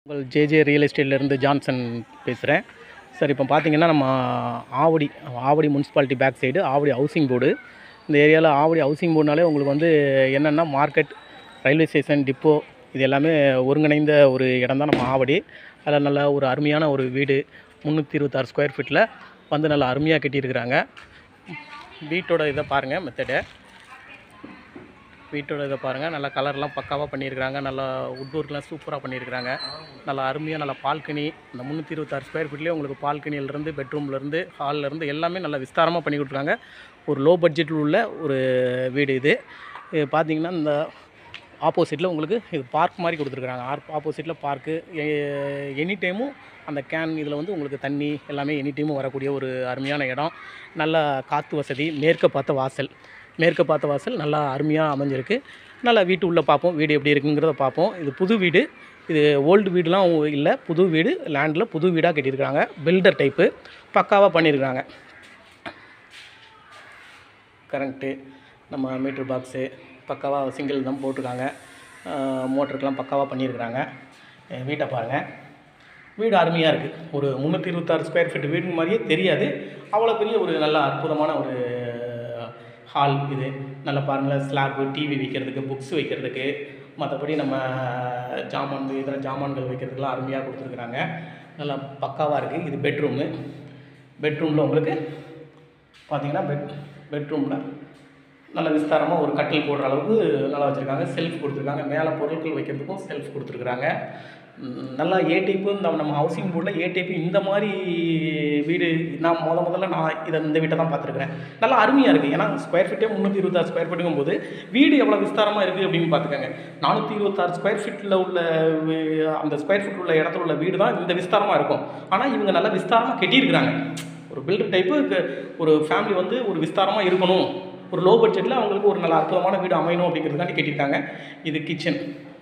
உங்கள் JJ real எஸ்டேட்லேருந்து Johnson பேசுகிறேன் சார் இப்போ பார்த்தீங்கன்னா நம்ம Avadi Avadi municipality back side Avadi housing board இந்த ஏரியாவில் ஆவடி ஹவுசிங் போர்டுனாலே உங்களுக்கு வந்து என்னென்னா மார்க்கெட் ரயில்வே ஸ்டேஷன் டிப்போ இது எல்லாமே ஒருங்கிணைந்த ஒரு இடம் தான் நம்ம ஆவடி அதில் நல்ல ஒரு அருமையான ஒரு வீடு முந்நூற்றி இருபத்தாறு ஸ்கொயர் ஃபீட்டில் வந்து நல்லா அருமையாக கட்டியிருக்கிறாங்க வீட்டோட இதை பாருங்கள் மெத்தடை வீட்டோட இதை பாருங்கள் நல்லா கலர்லாம் பக்காவாக பண்ணியிருக்கிறாங்க நல்லா வுட் ஒர்க்லாம் சூப்பராக பண்ணியிருக்கிறாங்க நல்லா அருமையாக நல்லா பால்கனி இந்த முந்நூற்றி இருபத்தாறு ஸ்கொயர் ஃபீட்லேயே உங்களுக்கு பால்கனியிலேருந்து பெட்ரூம்லேருந்து ஹால்லேருந்து எல்லாமே நல்லா விஸ்தாரமாக பண்ணி கொடுத்துருக்காங்க ஒரு லோ பட்ஜெட்டில் உள்ள ஒரு வீடு இது இது பார்த்தீங்கன்னா இந்த ஆப்போசிட்டில் உங்களுக்கு இது பார்க் மாதிரி கொடுத்துருக்குறாங்க ஆர் ஆப்போசிட்டில் பார்க்கு எனி டைமும் அந்த கேன் இதில் வந்து உங்களுக்கு தண்ணி எல்லாமே எனி டைமும் வரக்கூடிய ஒரு அருமையான இடம் நல்ல காற்று வசதி மேற்க பார்த்த வாசல் மேற்க பார்த்த வாசல் நல்லா அருமையாக அமைஞ்சிருக்கு நல்லா வீட்டு உள்ளே பார்ப்போம் வீடு எப்படி இருக்குங்கிறத பார்ப்போம் இது புது வீடு இது ஓல்டு வீடுலாம் இல்லை புது வீடு லேண்டில் புது வீடாக கட்டியிருக்காங்க பில்டர் டைப்பு பக்காவாக பண்ணியிருக்காங்க கரண்ட்டு நம்ம மீட்டர் பாக்ஸு பக்காவாக சிங்கிள் தான் போட்டிருக்காங்க மோட்டருக்கெலாம் பக்காவாக பண்ணியிருக்கிறாங்க அஹ் வீட்டை பாருங்கள் வீடு அருமையாக இருக்குது ஒரு முந்நூற்றி இருபத்தாறு ஸ்கொயர் ஃபீட் வீடு மாதிரியே தெரியாது அவ்வளோ பெரிய ஒரு நல்ல அற்புதமான ஒரு ஹால் இது நல்லா பாருங்களேன் ஸ்லாப்பு டிவி வைக்கிறதுக்கு புக்ஸ் வைக்கிறதுக்கு மற்றபடி நம்ம ஜாமான் இதர ஜாமான்கள் வைக்கிறதுக்கெலாம் அருமையாக கொடுத்துருக்குறாங்க நல்லா பக்காவாக இருக்குது இது பெட்ரூமு பெட்ரூமில் உங்களுக்கு பார்த்தீங்கன்னா பெட் பெட்ரூமில் நல்ல விஸ்தாரமாக ஒரு கட்டில் போடுற அளவுக்கு நல்லா வச்சுருக்காங்க செல்ஃப் கொடுத்துருக்காங்க மேலே பொருட்கள் வைக்கிறதுக்கும் செல்ஃப் கொடுத்துருக்குறாங்க ம், நல்லா ஏ டைப்பு இந்த நம்ம ஹவுசிங் போர்டில் ஏ டைப்பு இந்த மாதிரி வீடு நான் முத முதல்ல நான் இதை இந்த வீட்டை தான் பார்த்துருக்குறேன் நல்லா அருமையாக இருக்குது ஏன்னா ஸ்கொயர் ஃபீட்டே முந்நூற்றி இருபத்தாறு ஸ்கொயர் ஃபீட்டுங்கும் போது வீடு எவ்வளோ விஸ்தாரமாக இருக்குது அப்படின்னு பார்த்துக்கோங்க நானூற்றி இருபத்தாறு ஸ்கொயர் ஃபீட்டில் உள்ள வீ- அந்த ஸ்கொயர் ஃபீட் உள்ள இடத்துல உள்ள வீடு தான் இந்த விஸ்தாரமாக இருக்கும் ஆனால் இவங்க நல்லா விஸ்தாரமாக கட்டியிருக்கிறாங்க ஒரு பில்டர் டைப்பு ஒரு ஃபேமிலி வந்து ஒரு விஸ்தாரமாக இருக்கணும் ஒரு லோ பட்ஜெட்டில் அவங்களுக்கு ஒரு நல்ல அற்புதமான வீடு அமையணும் அப்படிங்கிறதுக்காண்டி கட்டியிருக்காங்க இது கிச்சன்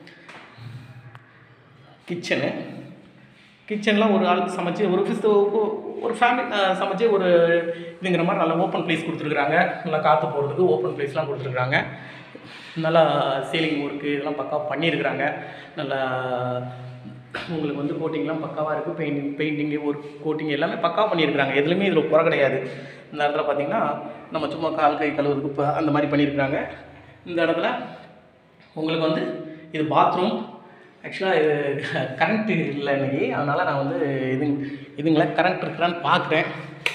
கிச்சனு கிச்சன்லாம் ஒரு ஆள் சமைச்சு ஒரு ஃபிஸ்து ஒரு ஃபேமிலி சமைச்சு ஒரு இதுங்கிற மாதிரி நல்லா ஓப்பன் ப்ளேஸ் கொடுத்துருக்குறாங்க நல்லா காற்று போகிறதுக்கு ஓப்பன் ப்ளேஸ்லாம் கொடுத்துருக்குறாங்க நல்லா சீலிங் ஒர்க்கு இதெல்லாம் பக்கா பண்ணியிருக்கிறாங்க நல்லா உங்களுக்கு வந்து கோட்டிங்லாம் பக்காவாக இருக்குது பெயிண்டிங் பெயிண்டிங்கு ஒர்க் கோட்டிங் எல்லாமே பக்காவாக பண்ணியிருக்கிறாங்க எதுலையுமே இதில் குறை கிடையாது இந்த இடத்துல பார்த்தீங்கன்னா நம்ம சும்மா கால் கை கழுவுறதுக்கு இப்போ அந்த மாதிரி பண்ணியிருக்கிறாங்க இந்த இடத்துல உங்களுக்கு வந்து இது பாத்ரூம் ஆக்சுவலாக இது கரண்ட்டு இல்லை இன்னைக்கு அதனால் நான் வந்து இது இதுங்கள கரண்ட் இருக்கிறான்னு பார்க்குறேன்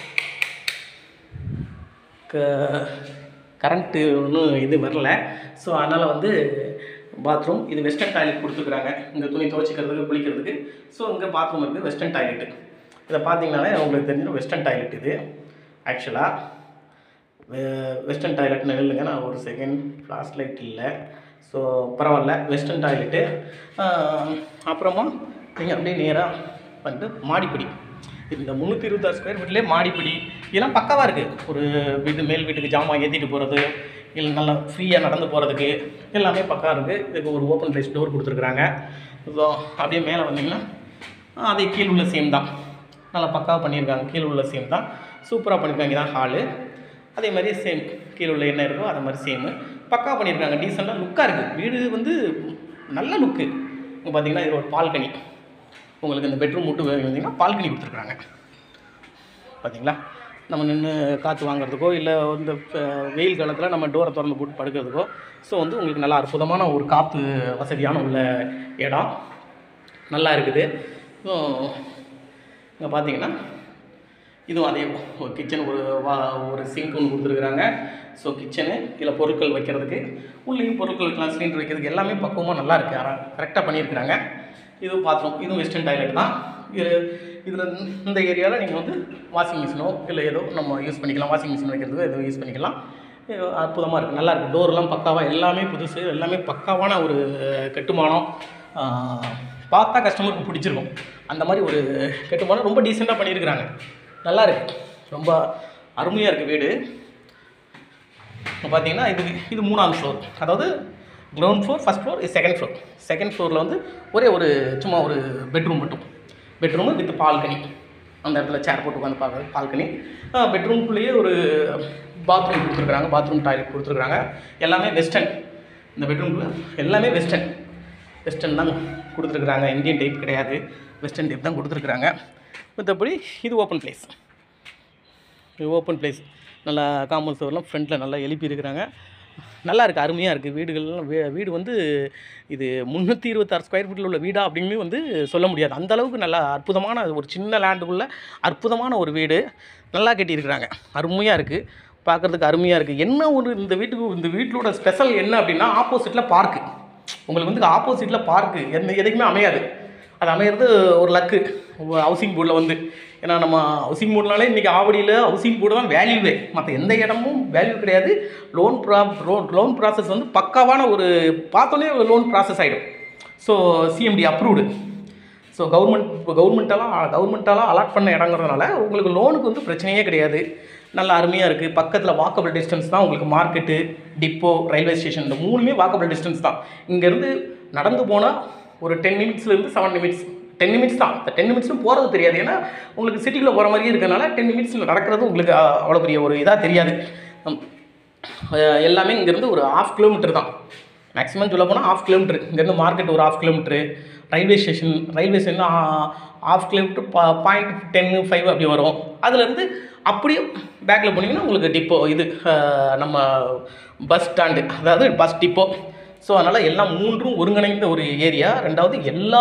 க கரண்ட்டு ஒன்றும் இது வரல ஸோ அதனால் வந்து பாத்ரூம் இது வெஸ்டர்ன் டாய்லெட் கொடுத்துருக்குறாங்க இந்த துணி துவைச்சிக்கிறதுக்கு குளிக்கிறதுக்கு ஸோ இங்கே பாத்ரூம் இருக்குது வெஸ்டர்ன் டாய்லெட்டு இதை பார்த்தீங்கனாலே உங்களுக்கு தெரிஞ்சிடும் வெஸ்டர்ன் டாய்லெட் இது ஆக்சுவலாக வெஸ்டர்ன் டாய்லெட்னு இல்லைங்க நான் ஒரு செகண்ட் ஃப்ளாஷ் லைட் இல்லை ஸோ பரவாயில்ல வெஸ்டர்ன் டாய்லெட்டு அப்புறமா நீங்கள் அப்படியே நேராக வந்துட்டு மாடிப்படி இந்த முந்நூற்றி இருபத்தாறு ஸ்கொயர் ஃபீட்லேயே மாடிப்படி இதெல்லாம் பக்காவாக இருக்குது ஒரு வீட்டு மேல் வீட்டுக்கு ஜாமான் ஏற்றிட்டு போகிறது இல்லை நல்லா ஃப்ரீயாக நடந்து போகிறதுக்கு எல்லாமே பக்கா இருக்குது இதுக்கு ஒரு ஓப்பன் ப்ளேஸ் டோர் கொடுத்துருக்குறாங்க ஸோ அப்படியே மேலே வந்தீங்கன்னா அதே கீழ் உள்ள சேம் தான் நல்லா பக்காவாக பண்ணியிருக்காங்க கீழ் உள்ள சேம் தான் சூப்பராக பண்ணியிருக்காங்க இதான் ஹாலு அதே மாதிரி சேம் கீழே உள்ள என்ன இருக்கோ அது மாதிரி சேமு பக்கா பண்ணியிருக்காங்க டீசெண்டாக லுக்காக இருக்குது வீடு வந்து நல்ல லுக்கு இங்கே பார்த்தீங்கன்னா இது ஒரு பால்கனி உங்களுக்கு இந்த பெட்ரூம் மட்டும் வந்தீங்கன்னா பால்கனி கொடுத்துருக்குறாங்க பார்த்தீங்களா நம்ம நின்று காற்று வாங்குறதுக்கோ இல்லை இந்த அஹ், வெயில் காலத்தில் நம்ம டோரை திறந்து போட்டு படுக்கிறதுக்கோ ஸோ வந்து உங்களுக்கு நல்லா அற்புதமான ஒரு காற்று வசதியான உள்ள இடம் நல்லா இருக்குது ஸோ இங்கே பார்த்தீங்கன்னா இதுவும் அதே ஒரு கிச்சன் ஒரு வா ஒரு சிங்க் ஒன்று கொடுத்துருக்குறாங்க ஸோ கிச்சனு இதில் பொருட்கள் வைக்கிறதுக்கு உள்ளேயும் பொருட்கள் வைக்கலாம் சிலிண்டர் வைக்கிறதுக்கு எல்லாமே பக்குவமாக நல்லா இருக்குது கரெக்டாக பண்ணியிருக்கிறாங்க இதுவும் பாத்ரூம் இதுவும் வெஸ்டர்ன் டாய்லெட் தான் இது இதில் இந்த ஏரியாவில் நீங்கள் வந்து வாஷிங் மிஷினோ இல்லை ஏதோ நம்ம யூஸ் பண்ணிக்கலாம் வாஷிங் மிஷின் வைக்கிறதுக்கோ ஏதோ யூஸ் பண்ணிக்கலாம் இது அற்புதமாக இருக்குது நல்லா இருக்குது டோர்லாம் பக்காவாக எல்லாமே புதுசு எல்லாமே பக்காவான ஒரு கட்டுமானம் ஆஹ், பார்த்தா கஸ்டமருக்கு பிடிச்சிருக்கும் அந்த மாதிரி ஒரு கட்டுமானம் ரொம்ப டீசெண்டாக பண்ணியிருக்கிறாங்க நல்லா இருக்கு ரொம்ப அருமையாக இருக்குது வீடு இப்போ பார்த்தீங்கன்னா இது இது மூணாவது ஃப்ளோர் அதாவது கிரவுண்ட் ஃப்ளோர் ஃபஸ்ட் ஃப்ளோர் இது செகண்ட் ஃப்ளோர் செகண்ட் ஃப்ளோரில் வந்து ஒரே ஒரு சும்மா ஒரு பெட்ரூம் மட்டும் பெட்ரூமு வித் பால்கனி அந்த இடத்துல சேர் போட்டு உட்காந்து பார்க்குறது பால்கனி பெட்ரூம்குள்ளேயே ஒரு பாத்ரூம் கொடுத்துருக்குறாங்க பாத்ரூம் டாய்லெட் கொடுத்துருக்குறாங்க எல்லாமே வெஸ்டர்ன் இந்த பெட்ரூம்குள்ளே எல்லாமே வெஸ்டர்ன் வெஸ்டர்ன் தான் கொடுத்துருக்குறாங்க இந்தியன் டைப் கிடையாது வெஸ்டர்ன் டைப் தான் கொடுத்துருக்குறாங்க மற்றபடி இது ஓப்பன் பிளேஸ் இது ஓப்பன் பிளேஸ் நல்லா காம்பவுண்ட் சுவர்லாம் ஃப்ரண்ட்டில் நல்லா எழுப்பி இருக்கிறாங்க நல்லா இருக்குது அருமையாக இருக்குது வீடுகள்லாம் வீ வீடு வந்து இது முந்நூற்றி இருபத்தாறு ஸ்கொயர் ஃபீட்டில் உள்ள வீடா அப்படின்னு வந்து சொல்ல முடியாது அந்த அளவுக்கு நல்லா அற்புதமான ஒரு சின்ன லேண்டுக்குள்ளே அற்புதமான ஒரு வீடு நல்லா கட்டியிருக்கிறாங்க அருமையாக இருக்குது பார்க்குறதுக்கு அருமையாக இருக்குது என்ன ஒரு இந்த வீட்டுக்கு இந்த வீட்டிலோட ஸ்பெஷல் என்ன அப்படின்னா ஆப்போசிட்டில் பார்க்கு உங்களுக்கு வந்து ஆப்போசிட்டில் பார்க்கு எந்த எதுக்குமே அமையாது அது அமையிறது ஒரு லக்கு ஹவுசிங் போர்டில் வந்து ஏன்னா நம்ம ஹவுசிங் போர்டுனாலே இன்றைக்கி ஆவடியில் ஹவுசிங் போர்டு தான் வேல்யூவே மற்ற எந்த இடமும் வேல்யூ கிடையாது லோன் ப்ரா லோன் ப்ராசஸ் வந்து பக்காவான ஒரு பார்த்தோன்னே லோன் ப்ராசஸ் ஆகிடும் so CMD approved so government இப்போ கவர்மெண்ட்டெல்லாம் கவர்மெண்ட்டாலாம் அலாட் பண்ண இடங்கிறதுனால உங்களுக்கு லோனுக்கு வந்து பிரச்சனையே கிடையாது நல்லா அருமையாக இருக்குது பக்கத்தில் வாக்கபிள் டிஸ்டன்ஸ் தான் உங்களுக்கு மார்க்கெட்டு டிப்போ ரயில்வே ஸ்டேஷன் இந்த மூணுமே வாக்கபிள் டிஸ்டன்ஸ் தான் இங்கேருந்து நடந்து போனால் ஒரு டென் மினிட்ஸ்லேருந்து செவன் நிமிட்ஸ் டென் நிமிட்ஸ் தான் இந்த டென் மினிட்ஸும் போகிறது தெரியாது ஏன்னா உங்களுக்கு சிட்டிக்குள்ளே போகிற மாதிரியே இருக்கனால டென் மினிட்ஸில் நடக்கிறது உங்களுக்கு அஹ், அவ்வளோ பெரிய ஒரு இதாக தெரியாது ஹம், அஹ், எல்லாமே இங்கேருந்து ஒரு ஹாஃப் கிலோமீட்டர் தான் மேக்ஸிமம் சொல்ல போனால் ஹாஃப் கிலோமீட்டர் இங்கேருந்து மார்க்கெட் ஒரு half kilometre railway station railway station half kilometre பா பாயிண்ட் டென்னு ஃபைவ் அப்படி வரும் அதுலேருந்து அப்படியே பேக்கில் போனீங்கன்னா உங்களுக்கு டிப்போ இது அஹ், நம்ம பஸ் ஸ்டாண்டு அதாவது பஸ் டிப்போ ஸோ அதனால் எல்லாம் மூன்றும் ஒருங்கிணைந்த ஒரு ஏரியா ரெண்டாவது எல்லா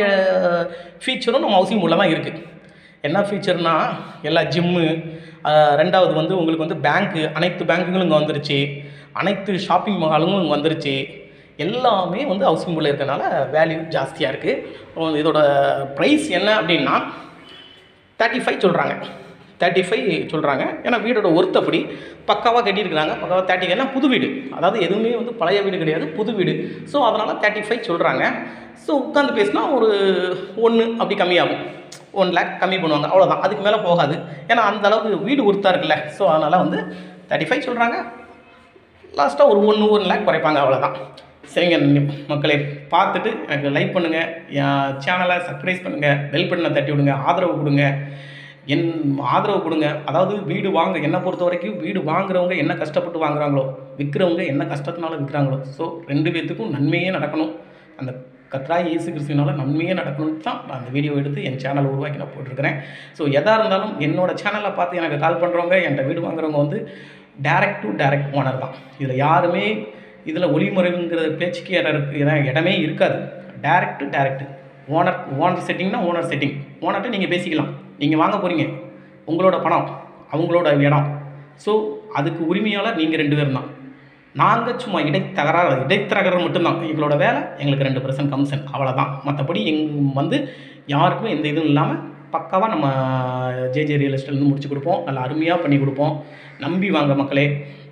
ஃபீச்சரும் நம்ம ஹவுசிங் மூலமாக இருக்குது என்ன ஃபீச்சர்னா எல்லா ஜிம்மு ரெண்டாவது வந்து உங்களுக்கு வந்து பேங்க்கு அனைத்து பேங்க்குகளும் இங்கே வந்துருச்சு அனைத்து ஷாப்பிங் மாலும் இங்கே வந்துருச்சு எல்லாமே வந்து ஹவுசிங் போர்டில் இருக்கனால வேல்யூ ஜாஸ்தியாக இருக்குது இதோட ப்ரைஸ் என்ன அப்படின்னா தேர்ட்டி ஃபைவ் சொல்கிறாங்க தேர்ட்டி ஃபைவ் சொல்கிறாங்க ஏன்னா வீடோட ஒர்த் அப்படி பக்காவாக கட்டியிருக்கிறாங்க பக்காவாக தேர்ட்டி ஏன்னா புது வீடு அதாவது எதுவுமே வந்து பழைய வீடு கிடையாது புது வீடு ஸோ அதனால் தேர்ட்டி ஃபைவ் சொல்கிறாங்க ஸோ உட்காந்து பேசினா ஒரு ஒன்று அப்படி கம்மியாகும் ஒன் லேக் கம்மி பண்ணுவாங்க அவ்வளோதான் அதுக்கு மேலே போகாது ஏன்னா அந்த அளவுக்கு வீடு ஒர்த்தாக இருக்குல்ல ஸோ அதனால் வந்து தேர்ட்டி ஃபைவ் சொல்கிறாங்க லாஸ்ட்டாக ஒரு ஒன்று ஒன் லேக் குறைப்பாங்க அவ்வளோதான் சரிங்க நி- மக்களே பார்த்துட்டு எனக்கு லைக் பண்ணுங்கள் என் சேனலை சப்ஸ்கிரைப் பண்ணுங்கள் பெல் பட்டனை தட்டி விடுங்க ஆதரவு கொடுங்க என் ஆதரவு கொடுங்க அதாவது வீடு வாங்க என்னை பொறுத்த வரைக்கும் வீடு வாங்குறவங்க என்ன கஷ்டப்பட்டு வாங்குறாங்களோ விற்கிறவங்க என்ன கஷ்டத்தினால விற்கிறாங்களோ ஸோ ரெண்டு பேர்த்துக்கும் நன்மையே நடக்கணும் அந்த கத்ராய் இயேசு கிறிஸ்துவினால நன்மையே நடக்கணும்னு தான் நான் அந்த வீடியோ எடுத்து என் சேனலை உருவாக்கி நான் போட்டிருக்கிறேன் ஸோ எதாக இருந்தாலும் என்னோட சேனலை பார்த்து எனக்கு கால் பண்ணுறவங்க என்கிட்ட வீடு வாங்குறவங்க வந்து டேரக்ட் டு டேரக்ட் ஓனர் தான் இதில் யாருமே இதில் ஒளிமுறைங்கிற பேச்சுக்கு இடம் இருக்கு இடம் இடமே இருக்காது direct to direct owner owner செட்டிங்னா ஓனர் செட்டிங் ஓனர்கிட்ட நீங்கள் பேசிக்கலாம் நீங்கள் வாங்க போகிறீங்க உங்களோட பணம் அவங்களோட இடம் ஸோ அதுக்கு உரிமையாளர் நீங்கள் ரெண்டு பேரும் தான் நாங்கள் சும்மா இடைத்தகராறு இடைத்தரகர் மட்டும்தான் எங்களோட வேலை எங்களுக்கு ரெண்டு பர்சன்ட் கமிஷன் அவ்வளோதான் மற்றபடி எங் வந்து யாருக்கும் எந்த இதுவும் இல்லாமல் பக்காவாக நம்ம ஜேஜே ரியல் எஸ்டேட்லேருந்து முடிச்சு கொடுப்போம் நல்லா அருமையாக பண்ணி கொடுப்போம் நம்பி வாங்க மக்களே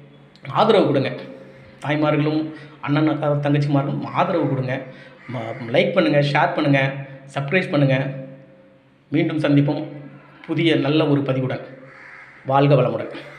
ஆதரவு கொடுங்க தாய்மார்களும் அண்ணன் அக்கா தங்கச்சிமார்களும் ஆதரவு கொடுங்க லைக் பண்ணுங்கள் ஷேர் பண்ணுங்கள் சப்ஸ்கிரைப் பண்ணுங்கள் மீண்டும் சந்திப்போம் புதிய நல்ல ஒரு பதிவுடன் வாழ்க வளமுடன்